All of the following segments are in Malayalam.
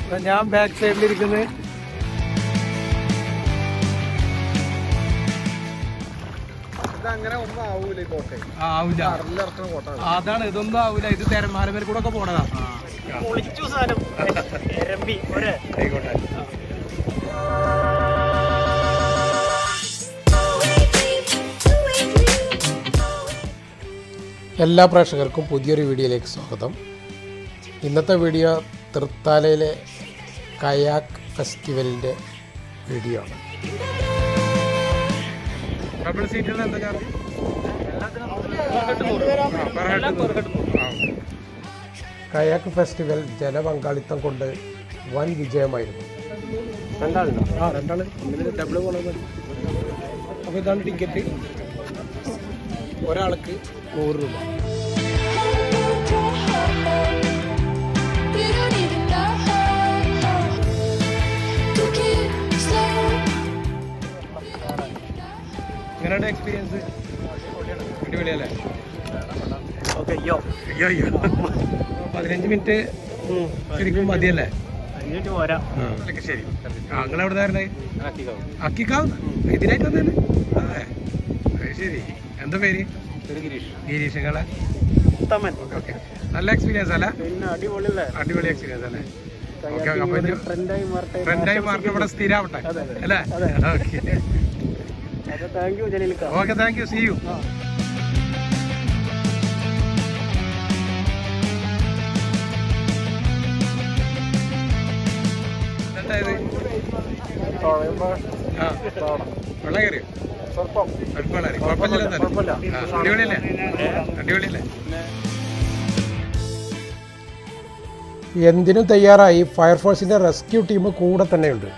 അപ്പൊ ഞാൻ ബാക്ക് സൈഡിലിരിക്കുന്നത് ഇതങ്ങനെ ഒന്നും ആവൂല ഈ കോട്ടെ ആവില്ല കടലിലിറക്കണ കോട്ട അതാണ് ഇതൊന്നും ആവില്ല ഇത് തെരമാലമേൽ കൂടെ ഒക്കെ പോണതാ പൊളിച്ചു സാധനം എരമ്പി ഒരേ ആയിക്കോട്ടെ എല്ലാ പ്രേക്ഷകർക്കും പുതിയൊരു വീഡിയോയിലേക്ക് സ്വാഗതം ഇന്നത്തെ വീഡിയോ തൃത്താലയിലെ കയാക്ക് ഫെസ്റ്റിവലിൻ്റെ വീഡിയോ ആണ് ഡബിൾ സീറ്റുകൾ എന്താ ചാർജ് കയാക്ക് ഫെസ്റ്റിവൽ ജനപങ്കാളിത്തം കൊണ്ട് വൻ വിജയമായിരുന്നു രണ്ടാളുണ്ടോ ആ രണ്ടാള് ഡബിൾ പോണത് അപ്പൊ ഇതാണ് ടിക്കറ്റ് ഒരാൾക്ക് നൂറ് രൂപ You don't even know. Took it slow. എങ്ങനെയുണ്ട് എക്സ്പീരിയൻസ് അടിപൊളിയല്ലേ ഓക്കെ അയ്യോ അയ്യോ അയ്യോ പതിനഞ്ച് മിനിറ്റ് ശരിക്കും മതിയല്ലേ അഞ്ഞൂറ്റി പോരാ ഒക്കെ ശരി ആ നിങ്ങൾ എവിടെ നിന്നായിരുന്നേ അക്കിക്കാവ് ഇതിനായിട്ട് വന്നേ അതെ അത് ശരി എന്താ പേര് ഗിരീഷ് നിങ്ങളെ ഉത്തമൻ ഓക്കെ നല്ല എക്സ്പീരിയൻസ് അല്ലേ പിന്നെ അടിപൊളിയല്ലേ അടിപൊളി എക്സ്പീരിയൻസ് അല്ലേ ഓക്കെ അപ്പൊ ട്രെൻഡായി മാറട്ടെ ഫ്രണ്ടായി മാർക്ക് ഇവിടെ സ്ഥിരാവട്ടെ അല്ലേ ഓക്കെ അപ്പൊ താങ്ക് യു ജലീലിക്ക okay thank you see you എന്തായത് ആ വെള്ളം കയറിയോ കുഴപ്പമില്ല കുഴപ്പമില്ല ആ, അടിപൊളിയല്ലേ അടിപൊളിയല്ലേ എന്തിനും തയ്യാറായി ഫയർഫോഴ്സിൻ്റെ റെസ്ക്യൂ ടീം കൂടെ തന്നെയുണ്ട്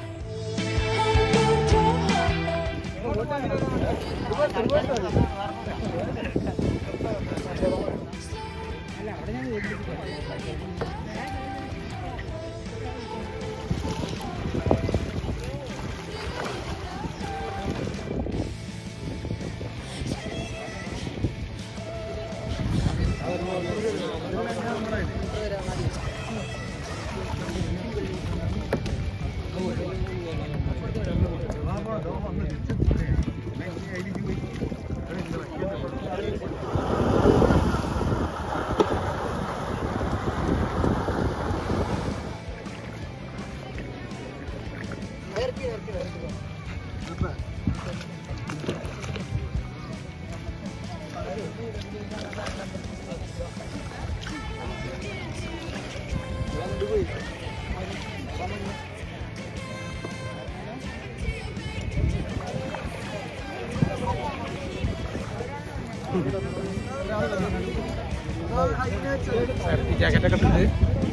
സേഫ്റ്റി ജാക്കറ്റ് ഒക്കെ ഇട്ടിട്ട്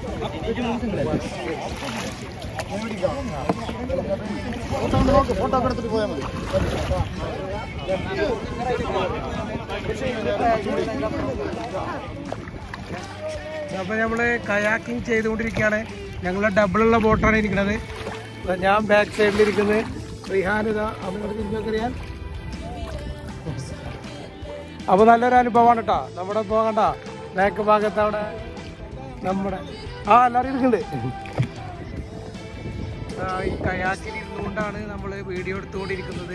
ഫോട്ടോ ഒക്കെ എടുത്തിട്ട് പോയാൽ മതി അപ്പൊ നമ്മള് കയാക്കിംഗ് ചെയ്തുകൊണ്ടിരിക്കുകയാണ് ഞങ്ങളുടെ ഡബിളുള്ള ബോട്ടാണ് ഇരിക്കുന്നത് അപ്പൊ ഞാൻ ബാക്ക് സൈഡിലിരിക്കുന്നത് റിഹാനിത അവിടെ തിരിച്ചറിയാൻ അപ്പൊ നല്ലൊരു അനുഭവമാണ് കേട്ടോ നമ്മുടെ പോകണ്ട ബാക്ക് ഭാഗത്ത് അവിടെ നമ്മുടെ ആ എല്ലാവരും ഇരിക്കുന്നുണ്ട് ആ, ഈ കയാക്കിൽ ഇരുന്നുകൊണ്ടാണ് നമ്മൾ വീഡിയോ എടുത്തുകൊണ്ടിരിക്കുന്നത്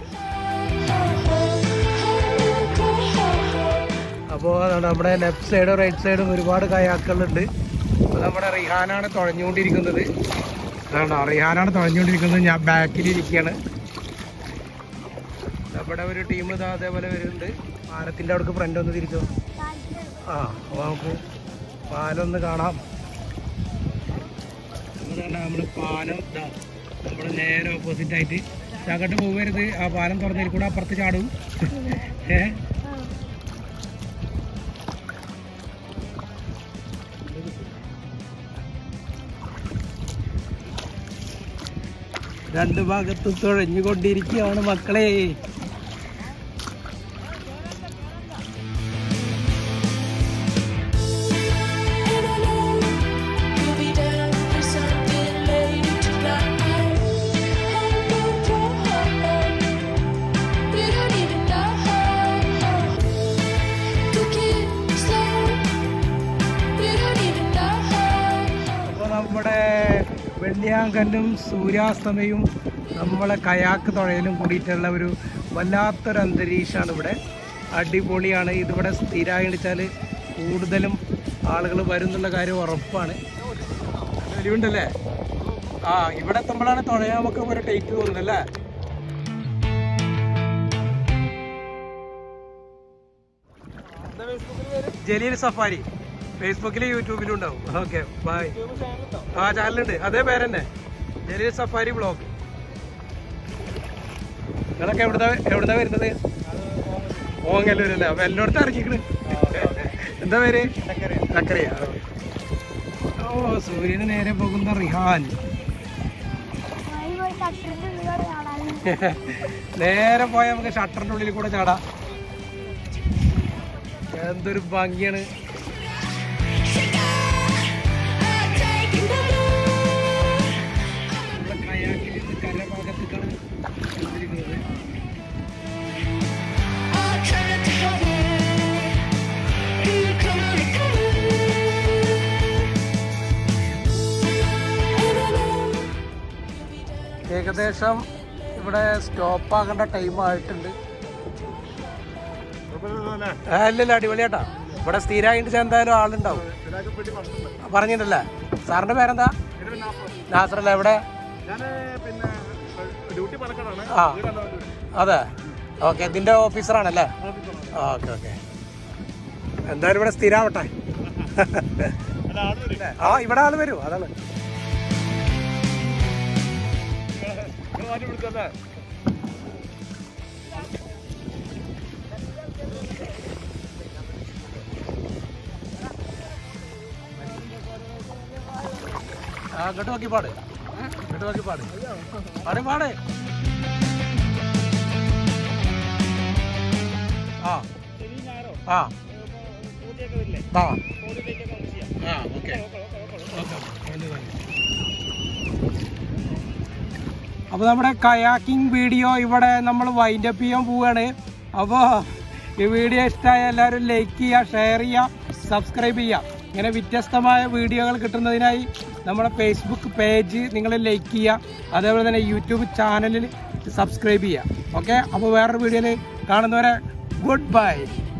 അപ്പോൾ നമ്മുടെ ലെഫ്റ്റ് സൈഡും റൈറ്റ് സൈഡും ഒരുപാട് കയാക്കുകളുണ്ട് അപ്പോൾ നമ്മുടെ റിഹാനാണ് തുഴഞ്ഞുകൊണ്ടിരിക്കുന്നത് അതാണോ റിഹാനാണ് തുഴഞ്ഞുകൊണ്ടിരിക്കുന്നത് ഞാൻ ബാക്കിൽ ഇരിക്കുകയാണ് നമ്മുടെ ഒരു ടീം ഇതാ അതേപോലെ വരുന്നുണ്ട് പാലത്തിൻ്റെ അവിടേക്ക് ഫ്രണ്ട് ഒന്ന് തിരിക്കും ആ അപ്പോൾ നമുക്ക് പാലൊന്ന് കാണാം നമ്മൾ പാലം ഇതാ നമ്മുടെ നേരെ ഓപ്പോസിറ്റ് ആയിട്ട് ചാക്കട്ട് പോകരുത് ആ പാലം തുറന്നതിൽ കൂടെ അപ്പുറത്ത് ചാടും ഏ രണ്ട് ഭാഗത്തും തുഴഞ്ഞുകൊണ്ടിരിക്കുകയാണ് മക്കളെ You'll be down for something later tonight. You don't even know. Took it slow. You don't even know. അപ്പോൾ നമ്മുടെ വെള്ളിയാങ്കല്ലും സൂര്യാസ്തമയും നമ്മളെ കയാക്ക് തുഴയിലും കൂടിയിട്ടുള്ള ഒരു വല്ലാത്തൊരു അന്തരീക്ഷമാണ് ഇവിടെ അടിപൊളിയാണ് ഇതിവിടെ സ്ഥിരമായി വെച്ചാൽ കൂടുതലും ആളുകൾ വരും എന്നുള്ള കാര്യം ഉറപ്പാണ് വെളിവുണ്ടല്ലേ ആ ഇവിടെ എത്തുമ്പോഴാണ് തുഴയാൻ നമുക്ക് ഒരു ടേറ്റ് തോന്നുന്നത് അല്ലേ ജലീൽ സഫാരി ഫേസ്ബുക്കിലും യൂട്യൂബിലും ഉണ്ടാവും ഓക്കെ ബൈ ആ ചാനലുണ്ട് അതേ പേരെന്നെ ജലീൽ സഫാരി ബ്ലോഗ് നിങ്ങളൊക്കെ എവിടുന്ന എവിടുന്ന വരുന്നത് ഓങ്ങല്ലൂരല്ലേ അപ്പൊ എല്ലായിടത്തും ഇറങ്ങിക്കണ് എന്താ പേര് ചക്കരയാ ഓ സൂര്യന് നേരെ പോകുന്ന റിഹാൻ നേരെ പോയാൽ നമുക്ക് ഷട്ടറിന്റെ ഉള്ളിൽ കൂടെ ചാടാം എന്തൊരു ഭംഗിയാണ് നമ്മുടെ കയാക്കിൽ നിന്ന് കരഭാഗത്തേക്കാണ് എത്തിയിരിക്കുന്നത് ഏകദേശം ഇവിടെ സ്റ്റോപ്പ് ആകേണ്ട ടൈം ആയിട്ടുണ്ട് ആ, ഇല്ലില്ല അടിപൊളിയാട്ടാ ഇവിടെ സ്ഥിരമായിട്ട് എന്തായാലും ആളുണ്ടാവും പറഞ്ഞിട്ടല്ലേ സാറിന്റെ പേരെന്താ നാസറല്ല എവിടെ ഞാൻ പിന്നെ ഡ്യൂട്ടി പണക്കാടാണ് ആ അതെ ഓക്കെ ഇതിന്റെ ഓഫീസറാണല്ലേ ഓക്കെ ഓക്കെ എന്തായാലും ഇവിടെ സ്ഥിരാവട്ടെ ആ ഇവിടെ ആള് വരും അതാണ് ആ ഇങ്ങോട്ട് നോക്കി പാട് ഇങ്ങോട്ട് നോക്കി പാട് പാട് പാട് ആ ആ ആ ആ ഓക്കെ അപ്പോൾ നമ്മുടെ കയാക്കിംഗ് വീഡിയോ ഇവിടെ നമ്മൾ വൈൻഡ് അപ്പ് ചെയ്യാൻ പോവുകയാണ് അപ്പോൾ ഈ വീഡിയോ ഇഷ്ടമായ എല്ലാവരും ലൈക്ക് ചെയ്യുക ഷെയർ ചെയ്യുക സബ്സ്ക്രൈബ് ചെയ്യുക ഇങ്ങനെ വ്യത്യസ്തമായ വീഡിയോകൾ കിട്ടുന്നതിനായി നമ്മുടെ ഫേസ്ബുക്ക് പേജ് നിങ്ങൾ ലൈക്ക് ചെയ്യുക അതേപോലെ തന്നെ യൂട്യൂബ് ചാനലിൽ സബ്സ്ക്രൈബ് ചെയ്യുക ഓക്കെ അപ്പോൾ വേറൊരു വീഡിയോയിൽ കാണുന്നവരെ ഗുഡ് ബൈ